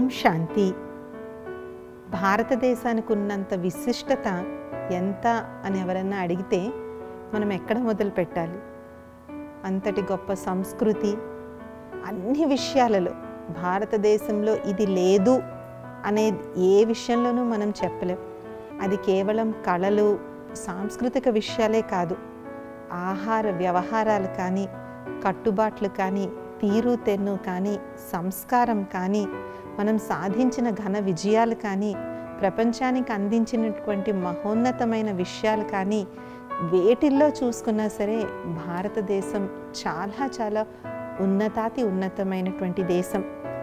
శాంతి భారతదేశానికి ఉన్నంత విశిష్టత ఎంత అని ఎవరన్నా అడిగితే మనం ఎక్కడ మొదలు పెట్టాలి అంతటి గొప్ప సంస్కృతి అన్ని విషయాలలో భారతదేశంలో ఇది లేదు అనేది ఏ విషయంలోనూ మనం చెప్పలేం అది కేవలం కళలు సాంస్కృతిక విషయాలే కాదు ఆహార వ్యవహారాలు కానీ కట్టుబాట్లు కానీ తీరు తెన్ను కానీ సంస్కారం కానీ మనం సాధించిన ఘన విజయాలు కానీ ప్రపంచానికి అందించినటువంటి మహోన్నతమైన విషయాలు కానీ వేటిల్లో చూసుకున్నా సరే భారతదేశం చాలా చాలా ఉన్నతాతి ఉన్నతమైనటువంటి దేశం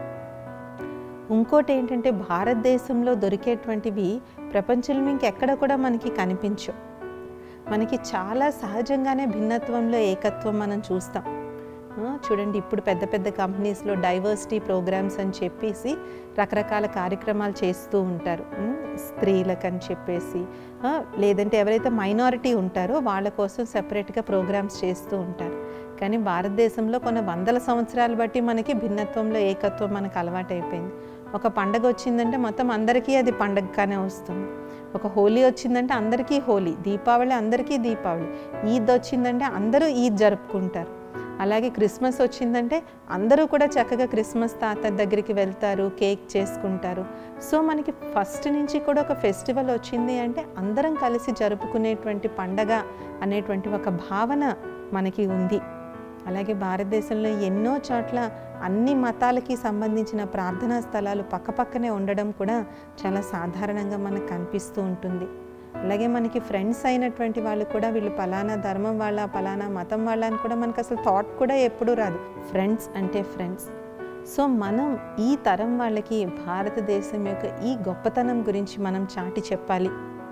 ఇంకోటి ఏంటంటే భారతదేశంలో దొరికేటువంటివి ప్రపంచంలో ఇంకెక్కడ కూడా మనకి కనిపించవు మనకి చాలా సహజంగానే భిన్నత్వంలో ఏకత్వం మనం చూస్తాం ఆ, చూడండి ఇప్పుడు పెద్ద పెద్ద కంపెనీస్లో డైవర్సిటీ ప్రోగ్రామ్స్ అని చెప్పేసి రకరకాల కార్యక్రమాలు చేస్తూ ఉంటారు ఉమ్, స్త్రీలకని చెప్పేసి ఆ, లేదంటే ఎవరైతే మైనారిటీ ఉంటారో వాళ్ళ కోసం సెపరేట్గా ప్రోగ్రామ్స్ చేస్తూ ఉంటారు కానీ భారతదేశంలో కొన్ని వందల సంవత్సరాలు బట్టి మనకి భిన్నత్వంలో ఏకత్వం మనకు అలవాటైపోయింది ఒక పండగ వచ్చిందంటే మొత్తం అందరికీ అది పండగగానే వస్తుంది ఒక హోలీ వచ్చిందంటే అందరికీ హోలీ దీపావళి అందరికీ దీపావళి ఈద్ వచ్చిందంటే అందరూ ఈద్ జరుపుకుంటారు అలాగే క్రిస్మస్ వచ్చిందంటే అందరూ కూడా చక్కగా క్రిస్మస్ తాత దగ్గరికి వెళ్తారు కేక్ చేసుకుంటారు సో మనకి ఫస్ట్ నుంచి కూడా ఒక ఫెస్టివల్ వచ్చింది అంటే అందరం కలిసి జరుపుకునేటువంటి పండగ అనేటువంటి ఒక భావన మనకి ఉంది అలాగే భారతదేశంలో ఎన్నో చోట్ల అన్ని మతాలకి సంబంధించిన ప్రార్థనా స్థలాలు పక్కపక్కనే ఉండడం కూడా చాలా సాధారణంగా మనకు కనిపిస్తూ ఉంటుంది అలాగే మనకి ఫ్రెండ్స్ అయినటువంటి వాళ్ళు కూడా వీళ్ళు పలానా ధర్మం వాళ్ళ పలానా మతం వాళ్ళ అని కూడా మనకు అసలు థాట్ కూడా ఎప్పుడూ రాదు ఫ్రెండ్స్ అంటే ఫ్రెండ్స్ సో మనం ఈ తరం వాళ్ళకి భారతదేశం యొక్క ఈ గొప్పతనం గురించి మనం చాటి చెప్పాలి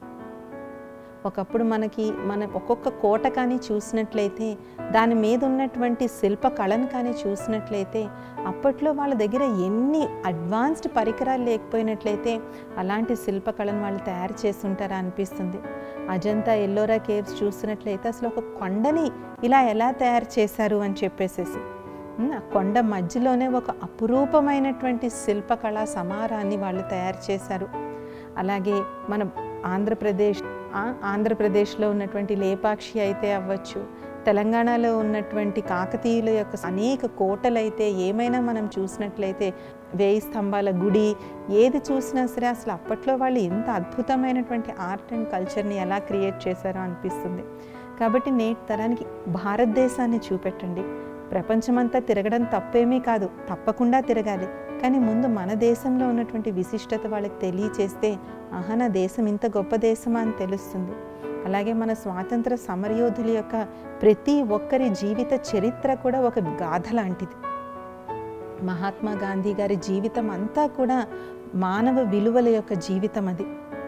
ఒకప్పుడు మనకి మన ఒక్కొక్క కోట కానీ చూసినట్లయితే దాని మీద ఉన్నటువంటి శిల్ప కళను కానీ చూసినట్లయితే అప్పట్లో వాళ్ళ దగ్గర ఎన్ని అడ్వాన్స్డ్ పరికరాలు లేకపోయినట్లయితే అలాంటి శిల్పకళను వాళ్ళు తయారు చేసి ఉంటారా అనిపిస్తుంది అజంతా ఎల్లోరా కేవ్స్ చూసినట్లయితే అసలు ఒక కొండని ఇలా ఎలా తయారు చేశారు అని చెప్పేసేసి ఉమ్, ఆ కొండ మధ్యలోనే ఒక అపురూపమైనటువంటి శిల్పకళా సమారాన్ని వాళ్ళు తయారు చేశారు అలాగే మన ఆంధ్రప్రదేశ్ ఆ- ఆంధ్రప్రదేశ్లో ఉన్నటువంటి లేపాక్షి అయితే అవ్వచ్చు తెలంగాణలో ఉన్నటువంటి కాకతీయుల యొక్క అనేక కోటలైతే ఏమైనా మనం చూసినట్లయితే వేయి స్తంభాల గుడి ఏది చూసినా సరే అసలు అప్పట్లో వాళ్ళు ఎంత అద్భుతమైనటువంటి ఆర్ట్ అండ్ కల్చర్ని ఎలా క్రియేట్ చేశారో అనిపిస్తుంది కాబట్టి నేటి తరానికి భారతదేశాన్ని చూపెట్టండి ప్రపంచమంతా తిరగడం తప్పేమీ కాదు తప్పకుండా తిరగాలి కానీ ముందు మన దేశంలో ఉన్నటువంటి విశిష్టత వాళ్ళకి తెలియచేస్తే ఆహా నా దేశం ఇంత గొప్ప దేశమా అని తెలుస్తుంది అలాగే మన స్వాతంత్ర సమరయోధుల యొక్క ప్రతి ఒక్కరి జీవిత చరిత్ర కూడా ఒక గాథ లాంటిది మహాత్మా గాంధీ గారి జీవితం అంతా కూడా మానవ విలువల యొక్క జీవితం అది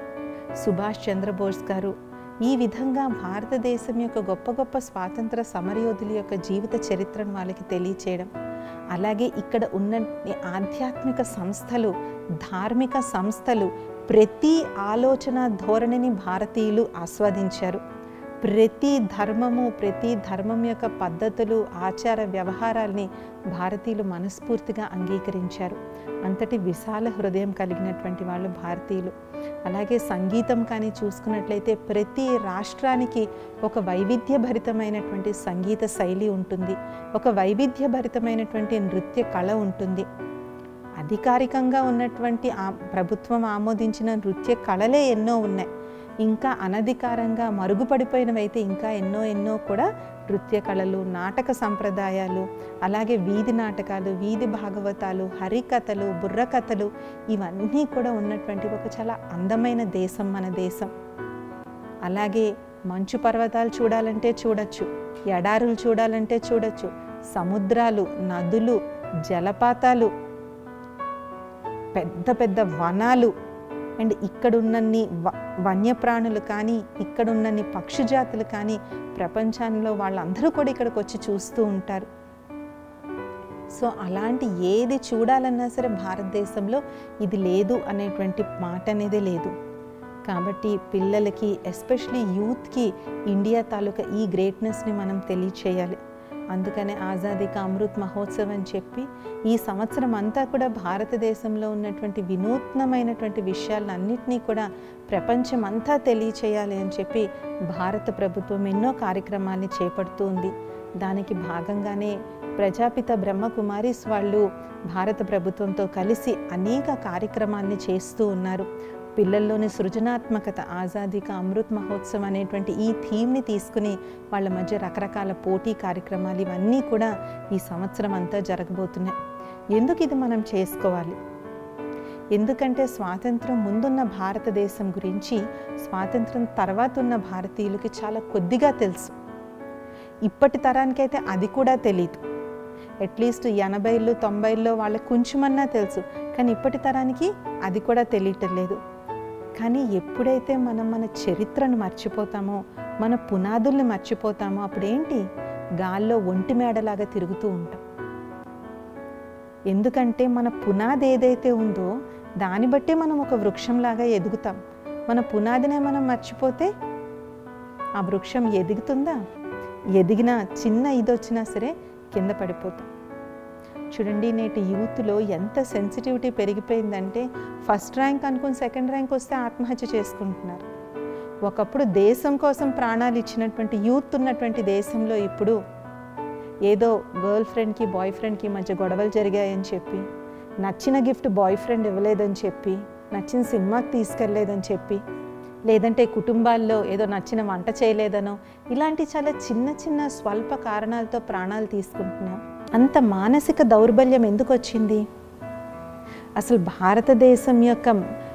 సుభాష్ చంద్రబోస్ గారు ఈ విధంగా భారతదేశం యొక్క గొప్ప గొప్ప స్వాతంత్ర సమరయోధుల యొక్క జీవిత చరిత్రను వాళ్ళకి తెలియచేయడం అలాగే ఇక్కడ ఉన్న ఆధ్యాత్మిక సంస్థలు ధార్మిక సంస్థలు ప్రతి ఆలోచన ధోరణిని భారతీయులు ఆస్వాదించారు ప్రతి ధర్మము ప్రతి ధర్మం యొక్క పద్ధతులు ఆచార వ్యవహారాల్ని భారతీయులు మనస్ఫూర్తిగా అంగీకరించారు అంతటి విశాల హృదయం కలిగినటువంటి వాళ్ళు భారతీయులు అలాగే సంగీతం కానీ చూసుకున్నట్లయితే ప్రతి రాష్ట్రానికి ఒక వైవిధ్యభరితమైనటువంటి సంగీత శైలి ఉంటుంది ఒక వైవిధ్యభరితమైనటువంటి నృత్య కళ ఉంటుంది అధికారికంగా ఉన్నటువంటి ఆ ప్రభుత్వం ఆమోదించిన నృత్య కళలే ఎన్నో ఉన్నాయి ఇంకా అనధికారంగా మరుగుపడిపోయినవైతే ఇంకా ఎన్నో ఎన్నో కూడా నృత్య కళలు నాటక సంప్రదాయాలు అలాగే వీధి నాటకాలు వీధి భాగవతాలు హరికథలు బుర్రకథలు ఇవన్నీ కూడా ఉన్నటువంటి ఒక చాలా అందమైన దేశం మన దేశం అలాగే మంచు పర్వతాలు చూడాలంటే చూడొచ్చు ఎడారులు చూడాలంటే చూడొచ్చు సముద్రాలు నదులు జలపాతాలు పెద్ద పెద్ద వనాలు అండ్ ఇక్కడున్నన్ని వ- వన్యప్రాణులు కానీ ఇక్కడున్నన్ని పక్షి జాతులు కానీ ప్రపంచంలో వాళ్ళందరూ కూడా ఇక్కడికి వచ్చి చూస్తూ ఉంటారు సో అలాంటి ఏది చూడాలన్నా సరే భారతదేశంలో ఇది లేదు అనేటువంటి మాట అనేది లేదు కాబట్టి పిల్లలకి ఎస్పెషలీ యూత్కి ఇండియా తాలూకా ఈ గ్రేట్నెస్ని మనం తెలియచేయాలి అందుకనే ఆజాదీ కా అమృత్ మహోత్సవ్ అని చెప్పి ఈ సంవత్సరం అంతా కూడా భారతదేశంలో ఉన్నటువంటి వినూత్నమైనటువంటి విషయాలను అన్నిటినీ కూడా ప్రపంచం అంతా తెలియచేయాలి అని చెప్పి భారత ప్రభుత్వం ఎన్నో కార్యక్రమాల్ని చేపడుతూ ఉంది దానికి భాగంగానే ప్రజాపిత బ్రహ్మకుమారిస్ వాళ్ళు భారత ప్రభుత్వంతో కలిసి అనేక కార్యక్రమాల్ని చేస్తూ ఉన్నారు పిల్లల్లోని సృజనాత్మకత ఆజాదీక అమృత్ మహోత్సవం అనేటువంటి ఈ థీమ్ని తీసుకుని వాళ్ళ మధ్య రకరకాల పోటీ కార్యక్రమాలు ఇవన్నీ కూడా ఈ సంవత్సరం అంతా జరగబోతున్నాయి ఎందుకు ఇది మనం చేసుకోవాలి ఎందుకంటే స్వాతంత్రం ముందున్న భారతదేశం గురించి స్వాతంత్రం తర్వాత ఉన్న భారతీయులకి చాలా కొద్దిగా తెలుసు ఇప్పటి తరానికైతే అది కూడా తెలియదు అట్లీస్ట్ ఎనభైలో తొంభైలో వాళ్ళకి కొంచెమన్నా తెలుసు కానీ ఇప్పటి తరానికి అది కూడా తెలియటం లేదు కానీ ఎప్పుడైతే మనం మన చరిత్రను మర్చిపోతామో మన పునాదుల్ని మర్చిపోతామో అప్పుడేంటి గాల్లో ఒంటి మేడలాగా తిరుగుతూ ఉంటాం ఎందుకంటే మన పునాది ఏదైతే ఉందో దాన్ని బట్టే మనం ఒక వృక్షంలాగా ఎదుగుతాం మన పునాదినే మనం మర్చిపోతే ఆ వృక్షం ఎదుగుతుందా ఎదిగినా చిన్న ఇది వచ్చినా సరే కింద పడిపోతాం చూడండి నేటి యూత్లో ఎంత సెన్సిటివిటీ పెరిగిపోయిందంటే ఫస్ట్ ర్యాంక్ అనుకుని సెకండ్ ర్యాంక్ వస్తే ఆత్మహత్య చేసుకుంటున్నారు ఒకప్పుడు దేశం కోసం ప్రాణాలు ఇచ్చినటువంటి యూత్ ఉన్నటువంటి దేశంలో ఇప్పుడు ఏదో గర్ల్ ఫ్రెండ్కి బాయ్ ఫ్రెండ్కి మధ్య గొడవలు జరిగాయని చెప్పి నచ్చిన గిఫ్ట్ బాయ్ ఫ్రెండ్ ఇవ్వలేదని చెప్పి నచ్చిన సినిమాకి తీసుకెళ్ళలేదని చెప్పి లేదంటే కుటుంబాల్లో ఏదో నచ్చిన వంట చేయలేదనో ఇలాంటి చాలా చిన్న చిన్న స్వల్ప కారణాలతో ప్రాణాలు తీసుకుంటున్నాం అంత మానసిక దౌర్బల్యం ఎందుకు వచ్చింది అసలు భారతదేశం యొక్క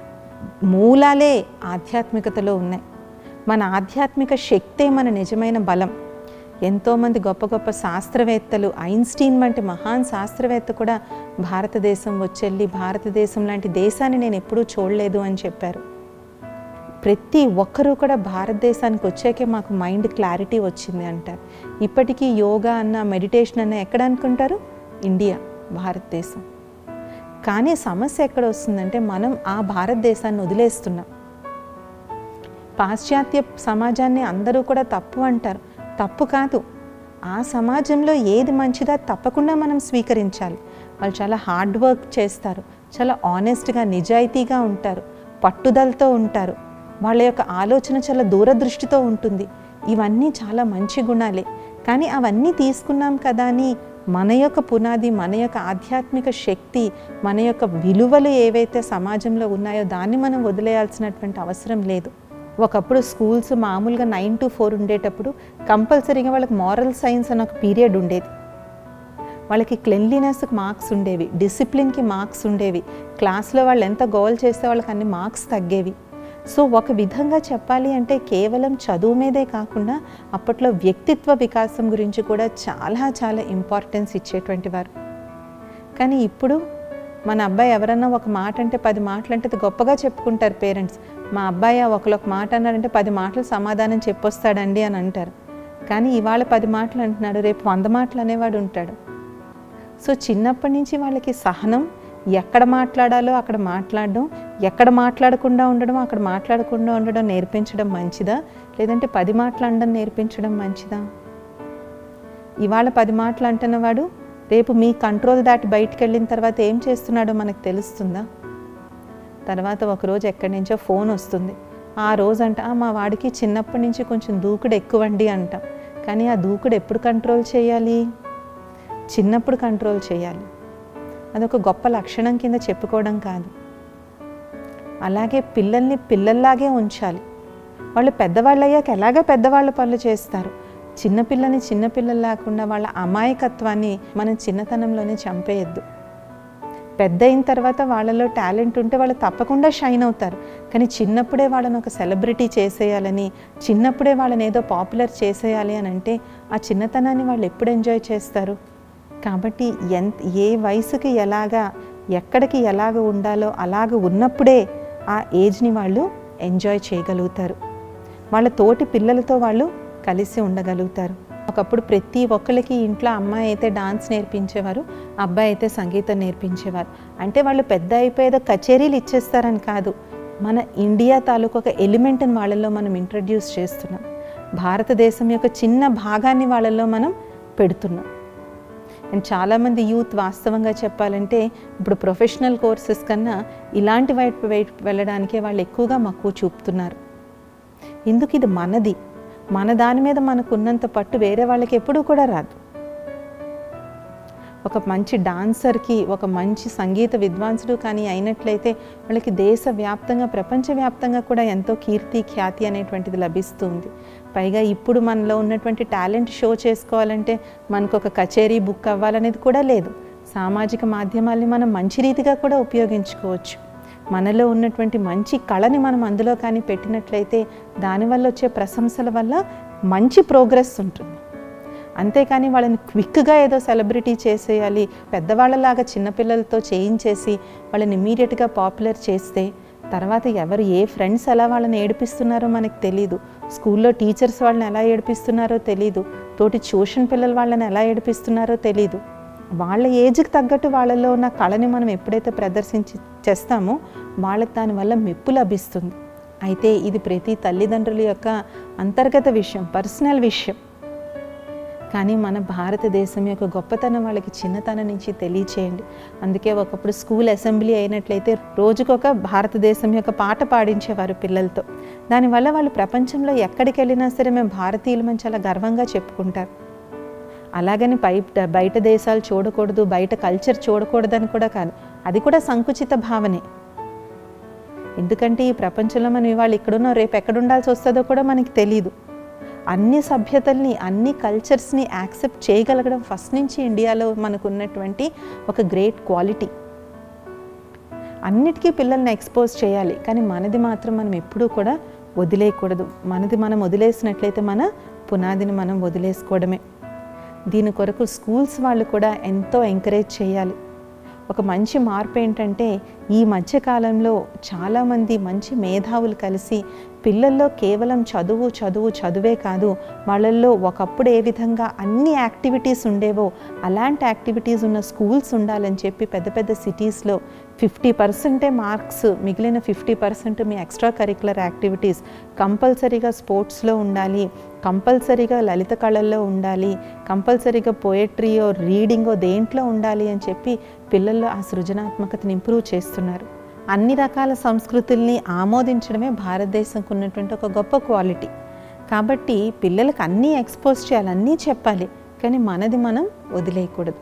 మూలాలే ఆధ్యాత్మికతలో ఉన్నాయి మన ఆధ్యాత్మిక శక్తే మన నిజమైన బలం ఎంతోమంది గొప్ప గొప్ప శాస్త్రవేత్తలు ఐన్స్టీన్ వంటి మహాన్ శాస్త్రవేత్త కూడా భారతదేశం వచ్చెళ్ళి భారతదేశం లాంటి దేశాన్ని నేను ఎప్పుడూ చూడలేదు అని చెప్పారు ప్రతి ఒక్కరూ కూడా భారతదేశానికి వచ్చాకే మాకు మైండ్ క్లారిటీ వచ్చింది అంటారు ఇప్పటికీ యోగా అన్న మెడిటేషన్ అన్న ఎక్కడ అనుకుంటారు ఇండియా భారతదేశం కానీ సమస్య ఎక్కడ వస్తుందంటే మనం ఆ భారతదేశాన్ని వదిలేస్తున్నాం పాశ్చాత్య సమాజాన్ని అందరూ కూడా తప్పు అంటారు తప్పు కాదు ఆ సమాజంలో ఏది మంచిదో తప్పకుండా మనం స్వీకరించాలి వాళ్ళు చాలా హార్డ్ వర్క్ చేస్తారు చాలా ఆనెస్ట్గా నిజాయితీగా ఉంటారు పట్టుదలతో ఉంటారు వాళ్ళ యొక్క ఆలోచన చాలా దూరదృష్టితో ఉంటుంది ఇవన్నీ చాలా మంచి గుణాలే కానీ అవన్నీ తీసుకున్నాం కదా అని మన యొక్క పునాది మన యొక్క ఆధ్యాత్మిక శక్తి మన యొక్క విలువలు ఏవైతే సమాజంలో ఉన్నాయో దాన్ని మనం వదిలేయాల్సినటువంటి అవసరం లేదు ఒకప్పుడు స్కూల్స్ మామూలుగా నైన్ టు ఫోర్ ఉండేటప్పుడు కంపల్సరీగా వాళ్ళకి మారల్ సైన్స్ అని ఒక పీరియడ్ ఉండేది వాళ్ళకి క్లెన్లీనెస్కి మార్క్స్ ఉండేవి డిసిప్లిన్కి మార్క్స్ ఉండేవి క్లాస్లో వాళ్ళు ఎంత గోల్ చేస్తే వాళ్ళకి అన్ని మార్క్స్ తగ్గేవి సో ఒక విధంగా చెప్పాలి అంటే కేవలం చదువు మీదే కాకుండా అప్పట్లో వ్యక్తిత్వ వికాసం గురించి కూడా చాలా చాలా ఇంపార్టెన్స్ ఇచ్చేటువంటి వారు కానీ ఇప్పుడు మన అబ్బాయి ఎవరన్నా ఒక మాట అంటే పది మాటలు అంటే అది గొప్పగా చెప్పుకుంటారు పేరెంట్స్ మా అబ్బాయి ఒకళ్ళు ఒక మాట అన్నాడంటే పది మాటలు సమాధానం చెప్పొస్తాడండి అని అంటారు కానీ ఇవాళ పది మాటలు అంటున్నాడు రేపు వంద మాటలు అనేవాడు ఉంటాడు సో చిన్నప్పటి నుంచి వాళ్ళకి సహనం ఎక్కడ మాట్లాడాలో అక్కడ మాట్లాడడం ఎక్కడ మాట్లాడకుండా ఉండడం అక్కడ మాట్లాడకుండా ఉండడం నేర్పించడం మంచిదా లేదంటే పది మాట్లాడడం నేర్పించడం మంచిదా ఇవాళ పది మాటలు అంటున్నవాడు రేపు మీ కంట్రోల్ దాటి బయటికి వెళ్ళిన తర్వాత ఏం చేస్తున్నాడో మనకు తెలుస్తుందా తర్వాత ఒకరోజు ఎక్కడి నుంచో ఫోన్ వస్తుంది ఆ రోజు అంట "ఆ, మా వాడికి చిన్నప్పటి నుంచి కొంచెం దూకుడు ఎక్కువండి అంటాం కానీ ఆ దూకుడు ఎప్పుడు కంట్రోల్ చేయాలి చిన్నప్పుడు కంట్రోల్ చేయాలి అదొక గొప్ప లక్షణం కింద చెప్పుకోవడం కాదు అలాగే పిల్లల్ని పిల్లల్లాగే ఉంచాలి వాళ్ళు పెద్దవాళ్ళు అయ్యాక ఎలాగ పెద్దవాళ్ళ పనులు చేస్తారు చిన్నపిల్లని చిన్నపిల్లలు లేకుండా వాళ్ళ అమాయకత్వాన్ని మనం చిన్నతనంలోనే చంపేయద్దు పెద్ద అయిన తర్వాత వాళ్ళలో టాలెంట్ ఉంటే వాళ్ళు తప్పకుండా షైన్ అవుతారు కానీ చిన్నప్పుడే వాళ్ళని ఒక సెలబ్రిటీ చేసేయాలని చిన్నప్పుడే వాళ్ళని ఏదో పాపులర్ చేసేయాలి అని అంటే ఆ చిన్నతనాన్ని వాళ్ళు ఎప్పుడు ఎంజాయ్ చేస్తారు కాబట్టి ఎంత ఏ వయసుకి ఎలాగా ఎక్కడికి ఎలాగ ఉండాలో అలాగ ఉన్నప్పుడే ఆ ఏజ్ని వాళ్ళు ఎంజాయ్ చేయగలుగుతారు వాళ్ళ తోటి పిల్లలతో వాళ్ళు కలిసి ఉండగలుగుతారు ఒకప్పుడు ప్రతి ఒక్కరికి ఇంట్లో అమ్మాయి అయితే డాన్స్ నేర్పించేవారు అబ్బాయి అయితే సంగీతం నేర్పించేవారు అంటే వాళ్ళు పెద్ద అయిపోయేదో కచేరీలు ఇచ్చేస్తారని కాదు మన ఇండియా తాలూకు ఒక ఎలిమెంట్ని వాళ్ళల్లో మనం ఇంట్రడ్యూస్ చేస్తున్నాం భారతదేశం యొక్క చిన్న భాగాన్ని వాళ్ళల్లో మనం పెడుతున్నాం అండ్ చాలామంది యూత్ వాస్తవంగా చెప్పాలంటే ఇప్పుడు ప్రొఫెషనల్ కోర్సెస్ కన్నా ఇలాంటి వైపు వైపు వెళ్ళడానికే వాళ్ళు ఎక్కువగా మక్కువ చూపుతున్నారు ఎందుకు ఇది మనది మన దాని మీద మనకు ఉన్నంత పట్టు వేరే వాళ్ళకి ఎప్పుడూ కూడా రాదు ఒక మంచి డాన్సర్కి ఒక మంచి సంగీత విద్వాంసుడు కానీ అయినట్లయితే వాళ్ళకి దేశవ్యాప్తంగా ప్రపంచవ్యాప్తంగా కూడా ఎంతో కీర్తి ఖ్యాతి అనేటువంటిది లభిస్తుంది పైగా ఇప్పుడు మనలో ఉన్నటువంటి టాలెంట్ షో చేసుకోవాలంటే మనకు ఒక కచేరీ బుక్ అవ్వాలనేది కూడా లేదు సామాజిక మాధ్యమాల్ని మనం మంచి రీతిగా కూడా ఉపయోగించుకోవచ్చు మనలో ఉన్నటువంటి మంచి కళని మనం అందులో కానీ పెట్టినట్లయితే దానివల్ల వచ్చే ప్రశంసల వల్ల మంచి ప్రోగ్రెస్ ఉంటుంది అంతేకాని వాళ్ళని క్విక్గా ఏదో సెలబ్రిటీ చేసేయాలి పెద్దవాళ్ళలాగా చిన్నపిల్లలతో చేయించేసి వాళ్ళని ఇమీడియట్గా పాపులర్ చేస్తే తర్వాత ఎవరు ఏ ఫ్రెండ్స్ ఎలా వాళ్ళని ఏడిపిస్తున్నారో మనకు తెలియదు స్కూల్లో టీచర్స్ వాళ్ళని ఎలా ఏడిపిస్తున్నారో తెలియదు తోటి ట్యూషన్ పిల్లలు వాళ్ళని ఎలా ఏడిపిస్తున్నారో తెలియదు వాళ్ళ ఏజ్కి తగ్గట్టు వాళ్ళలో ఉన్న కళని మనం ఎప్పుడైతే ప్రదర్శించి చేస్తామో వాళ్ళకి దానివల్ల మెప్పు లభిస్తుంది అయితే ఇది ప్రతి తల్లిదండ్రుల యొక్క అంతర్గత విషయం పర్సనల్ విషయం కానీ మన భారతదేశం యొక్క గొప్పతనం వాళ్ళకి చిన్నతనం నుంచి తెలియచేయండి అందుకే ఒకప్పుడు స్కూల్ అసెంబ్లీ అయినట్లయితే రోజుకొక భారతదేశం యొక్క పాట పాడించేవారు పిల్లలతో దానివల్ల వాళ్ళు ప్రపంచంలో ఎక్కడికి వెళ్ళినా సరే మేము భారతీయులమని చాలా గర్వంగా చెప్పుకుంటారు అలాగని బయట బయట దేశాలు చూడకూడదు బయట కల్చర్ చూడకూడదని కూడా కాదు అది కూడా సంకుచిత భావనే ఎందుకంటే ఈ ప్రపంచంలో మనం ఇవాళ ఇక్కడున్నాం రేపు ఎక్కడ ఉండాల్సి వస్తుందో కూడా మనకి తెలియదు అన్ని సభ్యతల్ని అన్ని కల్చర్స్ని యాక్సెప్ట్ చేయగలగడం ఫస్ట్ నుంచి ఇండియాలో మనకు ఉన్నటువంటి ఒక గ్రేట్ క్వాలిటీ అన్నిటికీ పిల్లల్ని ఎక్స్పోజ్ చేయాలి కానీ మనది మాత్రం మనం ఎప్పుడూ కూడా వదిలేయకూడదు మనది మనం వదిలేసినట్లయితే మన పునాదిని మనం వదిలేసుకోవడమే దీని కొరకు స్కూల్స్ వాళ్ళు కూడా ఎంతో ఎంకరేజ్ చేయాలి ఒక మంచి మార్పు ఏంటంటే ఈ మధ్యకాలంలో చాలామంది మంచి మేధావులు కలిసి పిల్లల్లో కేవలం చదువు చదువు చదువే కాదు వాళ్ళల్లో ఒకప్పుడు ఏ విధంగా అన్ని యాక్టివిటీస్ ఉండేవో అలాంటి యాక్టివిటీస్ ఉన్న స్కూల్స్ ఉండాలని చెప్పి పెద్ద పెద్ద సిటీస్లో ఫిఫ్టీ పర్సెంటే మార్క్స్ మిగిలిన ఫిఫ్టీ పర్సెంట్ మీ ఎక్స్ట్రా కరికులర్ యాక్టివిటీస్ కంపల్సరీగా స్పోర్ట్స్లో ఉండాలి కంపల్సరీగా లలిత కళల్లో ఉండాలి కంపల్సరీగా పోయట్రీయో రీడింగో దేంట్లో ఉండాలి అని చెప్పి పిల్లల్లో ఆ సృజనాత్మకతను ఇంప్రూవ్ చేస్తున్నారు అన్ని రకాల సంస్కృతుల్ని ఆమోదించడమే భారతదేశంకు ఉన్నటువంటి ఒక గొప్ప క్వాలిటీ కాబట్టి పిల్లలకు అన్నీ ఎక్స్పోజ్ చేయాలి అన్నీ చెప్పాలి కానీ మనది మనం వదిలేయకూడదు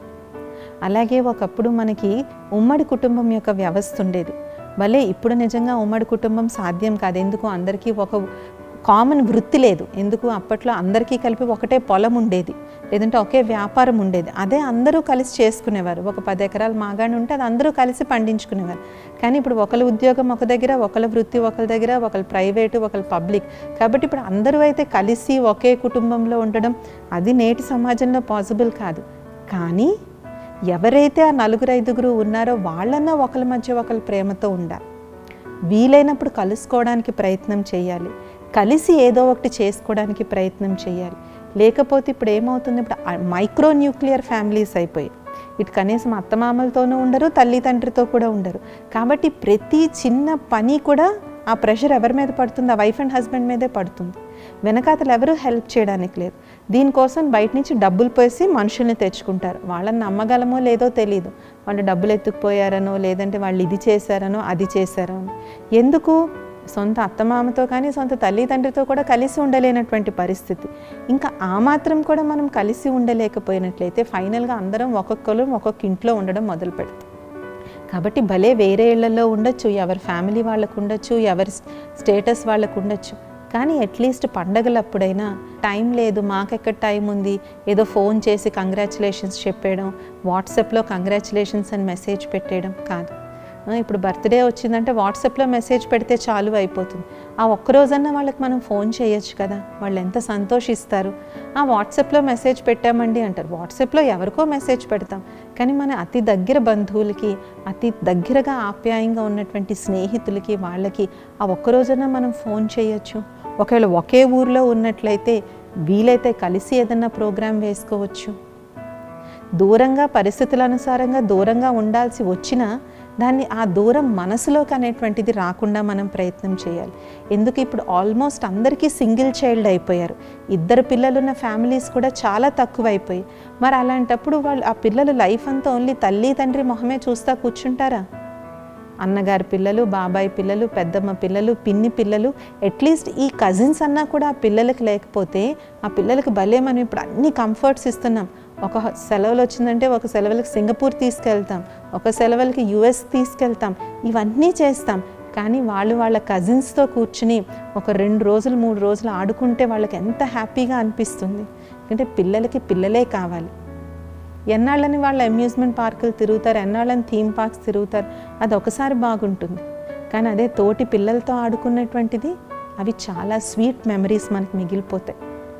అలాగే ఒకప్పుడు మనకి ఉమ్మడి కుటుంబం యొక్క వ్యవస్థ ఉండేది భలే ఇప్పుడు నిజంగా ఉమ్మడి కుటుంబం సాధ్యం కాదు ఎందుకు అందరికీ ఒక కామన్ వృత్తి లేదు ఎందుకు అప్పట్లో అందరికీ కలిపి ఒకటే పొలం ఉండేది లేదంటే ఒకే వ్యాపారం ఉండేది అదే అందరూ కలిసి చేసుకునేవారు ఒక పది ఎకరాలు మాగాని ఉంటే అది అందరూ కలిసి పండించుకునేవారు కానీ ఇప్పుడు ఒకరి ఉద్యోగం ఒక దగ్గర ఒకరి వృత్తి ఒకరి దగ్గర ఒకరి ప్రైవేటు ఒకరి పబ్లిక్ కాబట్టి ఇప్పుడు అందరూ అయితే కలిసి ఒకే కుటుంబంలో ఉండడం అది నేటి సమాజంలో పాసిబుల్ కాదు కానీ ఎవరైతే ఆ నలుగురు ఐదుగురు ఉన్నారో వాళ్ళన్నా ఒకరి మధ్య ఒకరి ప్రేమతో ఉండాలి వీలైనప్పుడు కలుసుకోవడానికి ప్రయత్నం చేయాలి కలిసి ఏదో ఒకటి చేసుకోవడానికి ప్రయత్నం చేయాలి లేకపోతే ఇప్పుడు ఏమవుతుంది ఇప్పుడు మైక్రో న్యూక్లియర్ ఫ్యామిలీస్ అయిపోయాయి ఇటు కనీసం అత్తమామలతోనూ ఉండరు తల్లి తండ్రితో కూడా ఉండరు కాబట్టి ప్రతి చిన్న పని కూడా ఆ ప్రెషర్ ఎవరి మీద పడుతుంది ఆ వైఫ్ అండ్ హస్బెండ్ మీదే పడుతుంది వెనకాతలు ఎవరు హెల్ప్ చేయడానికి లేదు దీనికోసం బయట నుంచి డబ్బులు పోసి మనుషుల్ని తెచ్చుకుంటారు వాళ్ళని నమ్మగలమో లేదో తెలియదు వాళ్ళు డబ్బులు ఎత్తుకుపోయారనో లేదంటే వాళ్ళు ఇది చేశారనో అది చేశారనో ఎందుకు సొంత అత్తమామతో కానీ సొంత తల్లిదండ్రితో కూడా కలిసి ఉండలేనటువంటి పరిస్థితి ఇంకా ఆ మాత్రం కూడా మనం కలిసి ఉండలేకపోయినట్లయితే ఫైనల్గా అందరం ఒక్కొక్కరు ఒక్కొక్క ఇంట్లో ఉండడం మొదలు పెడతాం కాబట్టి భలే వేరే ఇళ్లలో ఉండొచ్చు ఎవరి ఫ్యామిలీ వాళ్ళకు ఉండొచ్చు ఎవరి స్టేటస్ వాళ్ళకు ఉండొచ్చు కానీ అట్లీస్ట్ పండగలప్పుడైనా టైం లేదు మాకెక్కడ టైం ఉంది ఏదో ఫోన్ చేసి కంగ్రాచులేషన్స్ చెప్పేయడం వాట్సాప్లో కంగ్రాచులేషన్స్ అని మెసేజ్ పెట్టేయడం కాదు ఇప్పుడు బర్త్డే వచ్చిందంటే వాట్సాప్లో మెసేజ్ పెడితే చాలు అయిపోతుంది ఆ ఒక్కరోజన్నా వాళ్ళకి మనం ఫోన్ చేయొచ్చు కదా వాళ్ళు ఎంత సంతోషిస్తారు ఆ వాట్సాప్లో మెసేజ్ పెట్టామండి అంటారు వాట్సాప్లో ఎవరికో మెసేజ్ పెడతాం కానీ మన అతి దగ్గర బంధువులకి అతి దగ్గరగా ఆప్యాయంగా ఉన్నటువంటి స్నేహితులకి వాళ్ళకి ఆ ఒక్కరోజన్నా మనం ఫోన్ చేయొచ్చు ఒకవేళ ఒకే ఊర్లో ఉన్నట్లయితే వీలైతే కలిసి ఏదన్నా ప్రోగ్రాం వేసుకోవచ్చు దూరంగా పరిస్థితుల అనుసారంగా దూరంగా ఉండాల్సి వచ్చినా దాన్ని ఆ దూరం మనసులోకి అనేటువంటిది రాకుండా మనం ప్రయత్నం చేయాలి ఎందుకు ఇప్పుడు ఆల్మోస్ట్ అందరికీ సింగిల్ చైల్డ్ అయిపోయారు ఇద్దరు పిల్లలున్న ఫ్యామిలీస్ కూడా చాలా తక్కువ అయిపోయాయి మరి అలాంటప్పుడు వాళ్ళు ఆ పిల్లలు లైఫ్ అంతా ఓన్లీ తల్లి తండ్రి మొహమే చూస్తా కూర్చుంటారా అన్నగారి పిల్లలు బాబాయ్ పిల్లలు పెద్దమ్మ పిల్లలు పిన్ని పిల్లలు అట్లీస్ట్ ఈ కజిన్స్ అన్నా కూడా ఆ పిల్లలకి లేకపోతే ఆ పిల్లలకి భలే మనం ఇప్పుడు అన్ని కంఫర్ట్స్ ఇస్తున్నాం ఒక సెలవులు వచ్చిందంటే ఒక సెలవులకి సింగపూర్ తీసుకెళ్తాం ఒక సెలవులకి యుఎస్ తీసుకెళ్తాం ఇవన్నీ చేస్తాం కానీ వాళ్ళు వాళ్ళ కజిన్స్తో కూర్చుని ఒక రెండు రోజులు మూడు రోజులు ఆడుకుంటే వాళ్ళకి ఎంత హ్యాపీగా అనిపిస్తుంది ఎందుకంటే పిల్లలకి పిల్లలే కావాలి ఎన్నాళ్ళని వాళ్ళ అమ్యూజ్మెంట్ పార్కులు తిరుగుతారు ఎన్నాళ్ళని థీమ్ పార్క్స్ తిరుగుతారు అది ఒకసారి బాగుంటుంది కానీ అదే తోటి పిల్లలతో ఆడుకున్నటువంటిది అవి చాలా స్వీట్ మెమరీస్ మనకి మిగిలిపోతాయి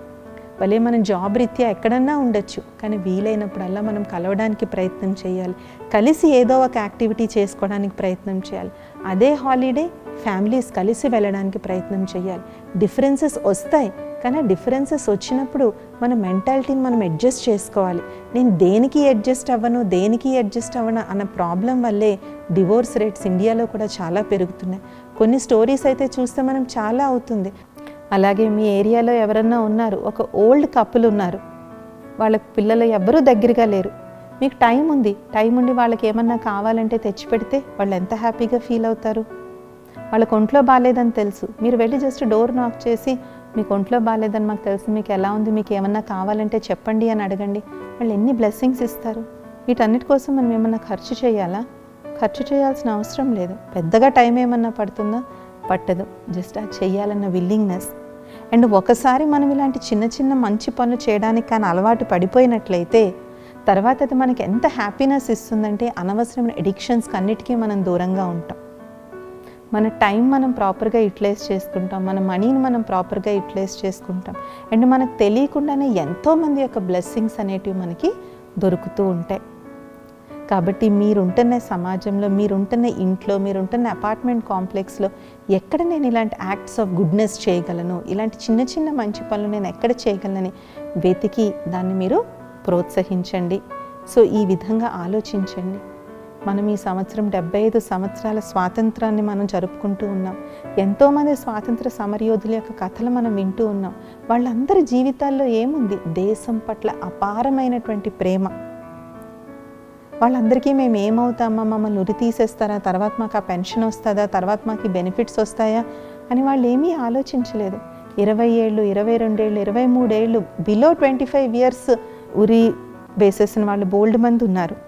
భలే మనం జాబ్ రీత్యా ఎక్కడన్నా ఉండొచ్చు కానీ వీలైనప్పుడల్లా మనం కలవడానికి ప్రయత్నం చేయాలి కలిసి ఏదో ఒక యాక్టివిటీ చేసుకోవడానికి ప్రయత్నం చేయాలి అదే హాలిడే ఫ్యామిలీస్ కలిసి వెళ్ళడానికి ప్రయత్నం చేయాలి డిఫరెన్సెస్ వస్తాయి కానీ డిఫరెన్సెస్ వచ్చినప్పుడు మన మెంటాలిటీని మనం అడ్జస్ట్ చేసుకోవాలి నేను దేనికి అడ్జస్ట్ అవ్వను దేనికి అడ్జస్ట్ అవ్వను అన్న ప్రాబ్లం వల్లే డివోర్స్ రేట్స్ ఇండియాలో కూడా చాలా పెరుగుతున్నాయి కొన్ని స్టోరీస్ అయితే చూస్తే మనం చాలా అవుతుంది అలాగే మీ ఏరియాలో ఎవరన్నా ఉన్నారు ఒక ఓల్డ్ కపుల్ ఉన్నారు వాళ్ళ పిల్లలు ఎవ్వరూ దగ్గరగా లేరు మీకు టైం ఉంది టైం ఉండి వాళ్ళకి ఏమన్నా కావాలంటే తెచ్చిపెడితే వాళ్ళు ఎంత హ్యాపీగా ఫీల్ అవుతారు వాళ్ళకి ఒంట్లో బాగాలేదని తెలుసు మీరు వెళ్ళి జస్ట్ డోర్ నాక్ చేసి మీకు ఒంట్లో బాగాలేదని మాకు తెలుసు మీకు ఎలా ఉంది మీకు ఏమన్నా కావాలంటే చెప్పండి అని అడగండి వాళ్ళు ఎన్ని బ్లెస్సింగ్స్ ఇస్తారు వీటన్నిటి కోసం మనం ఏమన్నా ఖర్చు చేయాలా ఖర్చు చేయాల్సిన అవసరం లేదు పెద్దగా టైం ఏమన్నా పడుతుందా పట్టదు జస్ట్ అది చేయాలన్న విల్లింగ్నెస్ అండ్ ఒకసారి మనం ఇలాంటి చిన్న చిన్న మంచి పనులు చేయడానికి కానీ అలవాటు పడిపోయినట్లయితే తర్వాత అది మనకి ఎంత హ్యాపీనెస్ ఇస్తుందంటే అనవసరమైన ఎడిక్షన్స్కి అన్నిటికీ మనం దూరంగా ఉంటాం మన టైం మనం ప్రాపర్గా యూటిలైజ్ చేసుకుంటాం మన మనీని మనం ప్రాపర్గా యూటిలైజ్ చేసుకుంటాం అండ్ మనకు తెలియకుండానే ఎంతోమంది యొక్క బ్లెస్సింగ్స్ అనేటివి మనకి దొరుకుతూ ఉంటాయి కాబట్టి మీరుంటున్న సమాజంలో మీరుంటున్న ఇంట్లో మీరుంటున్న అపార్ట్మెంట్ కాంప్లెక్స్లో ఎక్కడ నేను ఇలాంటి యాక్ట్స్ ఆఫ్ గుడ్నెస్ చేయగలను ఇలాంటి చిన్న చిన్న మంచి పనులు నేను ఎక్కడ చేయగలనని వెతికి దాన్ని మీరు ప్రోత్సహించండి సో ఈ విధంగా ఆలోచించండి మనం ఈ సంవత్సరం డెబ్బై ఐదు సంవత్సరాల స్వాతంత్రాన్ని మనం జరుపుకుంటూ ఉన్నాం ఎంతోమంది స్వాతంత్ర సమరయోధుల యొక్క కథలు మనం వింటూ ఉన్నాం వాళ్ళందరి జీవితాల్లో ఏముంది దేశం పట్ల అపారమైనటువంటి ప్రేమ వాళ్ళందరికీ మేము ఏమవుతామా మమ్మల్ని ఉరి తీసేస్తారా తర్వాత మాకు ఆ పెన్షన్ వస్తుందా తర్వాత మాకు బెనిఫిట్స్ వస్తాయా అని వాళ్ళు ఏమీ ఆలోచించలేదు ఇరవై ఏళ్ళు ఇరవై రెండేళ్ళు ఇరవై మూడేళ్ళు బిలో ట్వంటీ ఫైవ్ ఇయర్స్ ఉరి వేసేసిన వాళ్ళు బోల్డ్ మంది ఉన్నారు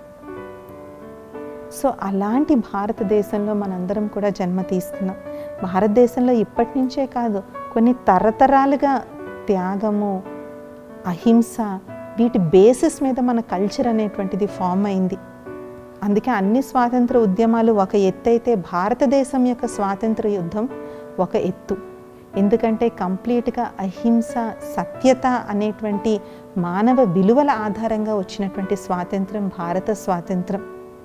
సో అలాంటి భారతదేశంలో మనందరం కూడా జన్మ తీసుకున్నాం భారతదేశంలో ఇప్పటి నుంచే కాదు కొన్ని తరతరాలుగా త్యాగము అహింస వీటి బేసిస్ మీద మన కల్చర్ అనేటువంటిది ఫామ్ అయింది అందుకే అన్ని స్వాతంత్ర ఉద్యమాలు ఒక ఎత్తు అయితే భారతదేశం యొక్క స్వాతంత్ర యుద్ధం ఒక ఎత్తు ఎందుకంటే కంప్లీట్గా అహింస సత్యత అనేటువంటి మానవ విలువల ఆధారంగా వచ్చినటువంటి స్వాతంత్రం భారత స్వాతంత్రం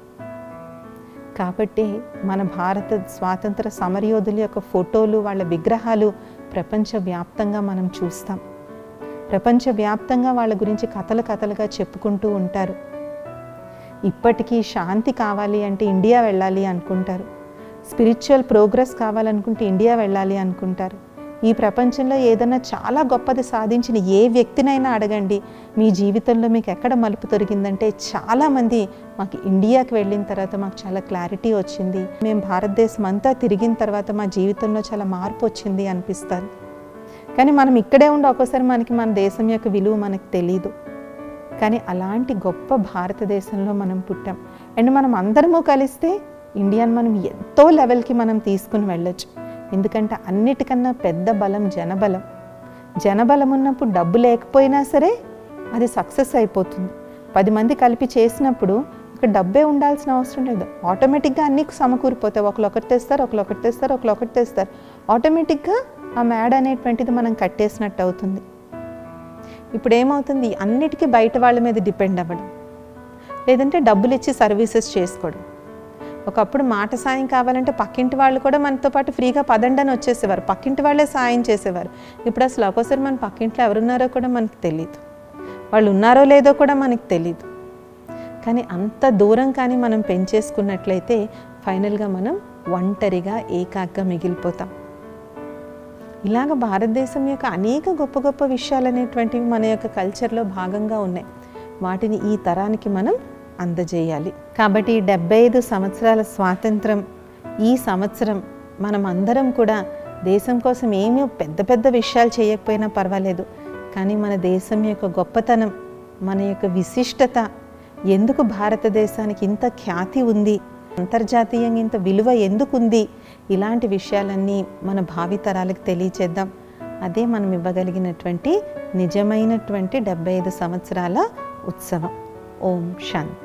కాబట్టి మన భారత స్వాతంత్ర సమరయోధుల యొక్క ఫోటోలు వాళ్ళ విగ్రహాలు ప్రపంచవ్యాప్తంగా మనం చూస్తాం ప్రపంచవ్యాప్తంగా వాళ్ళ గురించి కథలు కథలుగా చెప్పుకుంటూ ఉంటారు ఇప్పటికీ శాంతి కావాలి అంటే ఇండియా వెళ్ళాలి అనుకుంటారు స్పిరిచువల్ ప్రోగ్రెస్ కావాలనుకుంటే ఇండియా వెళ్ళాలి అనుకుంటారు ఈ ప్రపంచంలో ఏదైనా చాలా గొప్పది సాధించిన ఏ వ్యక్తినైనా అడగండి మీ జీవితంలో మీకు ఎక్కడ మలుపు దొరికిందంటే చాలామంది మాకు ఇండియాకి వెళ్ళిన తర్వాత మాకు చాలా క్లారిటీ వచ్చింది మేము భారతదేశం అంతా తిరిగిన తర్వాత మా జీవితంలో చాలా మార్పు వచ్చింది అనిపిస్తారు కానీ మనం ఇక్కడే ఉండి ఒక్కోసారి మనకి మన దేశం యొక్క విలువ మనకు తెలీదు కానీ అలాంటి గొప్ప భారతదేశంలో మనం పుట్టాం అండ్ మనం అందరము కలిస్తే ఇండియాని మనం ఎంతో లెవెల్కి మనం తీసుకుని వెళ్ళొచ్చు ఎందుకంటే అన్నిటికన్నా పెద్ద బలం జనబలం జనబలం ఉన్నప్పుడు డబ్బు లేకపోయినా సరే అది సక్సెస్ అయిపోతుంది పది మంది కలిపి చేసినప్పుడు ఇక్కడ డబ్బే ఉండాల్సిన అవసరం లేదు ఆటోమేటిక్గా అన్నీ సమకూరిపోతాయి ఒకరు ఒకటి తెస్తారు ఒకరు ఒకటి తెస్తారు ఒకరు ఒకటి తెస్తారు ఆటోమేటిక్గా ఆ మ్యాడ్ అనేటువంటిది మనం కట్టేసినట్టు అవుతుంది ఇప్పుడు ఏమవుతుంది అన్నిటికీ బయట వాళ్ళ మీద డిపెండ్ అవ్వడం లేదంటే డబ్బులు ఇచ్చి సర్వీసెస్ చేసుకోవడం ఒకప్పుడు మాట సాయం కావాలంటే పక్కింటి వాళ్ళు కూడా మనతో పాటు ఫ్రీగా పదండి అని వచ్చేసేవారు పక్కింటి వాళ్ళే సాయం చేసేవారు ఇప్పుడు అసలు ఒక్కోసారి మన పక్కింట్లో ఎవరున్నారో కూడా మనకు తెలియదు వాళ్ళు ఉన్నారో లేదో కూడా మనకు తెలియదు కానీ అంత దూరం కానీ మనం పెంచేసుకున్నట్లయితే ఫైనల్గా మనం ఒంటరిగా ఏకాగ్గా మిగిలిపోతాం ఇలాగ భారతదేశం యొక్క అనేక గొప్ప గొప్ప విషయాలు అనేటువంటివి మన యొక్క కల్చర్లో భాగంగా ఉన్నాయి వాటిని ఈ తరానికి మనం అందజేయాలి కాబట్టి ఈ డెబ్బై ఐదు సంవత్సరాల స్వాతంత్రం ఈ సంవత్సరం మనం అందరం కూడా దేశం కోసం ఏమీ పెద్ద పెద్ద విషయాలు చేయకపోయినా పర్వాలేదు కానీ మన దేశం యొక్క గొప్పతనం మన యొక్క విశిష్టత ఎందుకు భారతదేశానికి ఇంత ఖ్యాతి ఉంది అంతర్జాతీయంగా ఇంత విలువ ఎందుకుంది ఇలాంటి విషయాలన్నీ మన భావితరాలకు తెలియచేద్దాం అదే మనం ఇవ్వగలిగినటువంటి నిజమైనటువంటి డెబ్బై ఐదు సంవత్సరాల ఉత్సవం ఓం శాంతి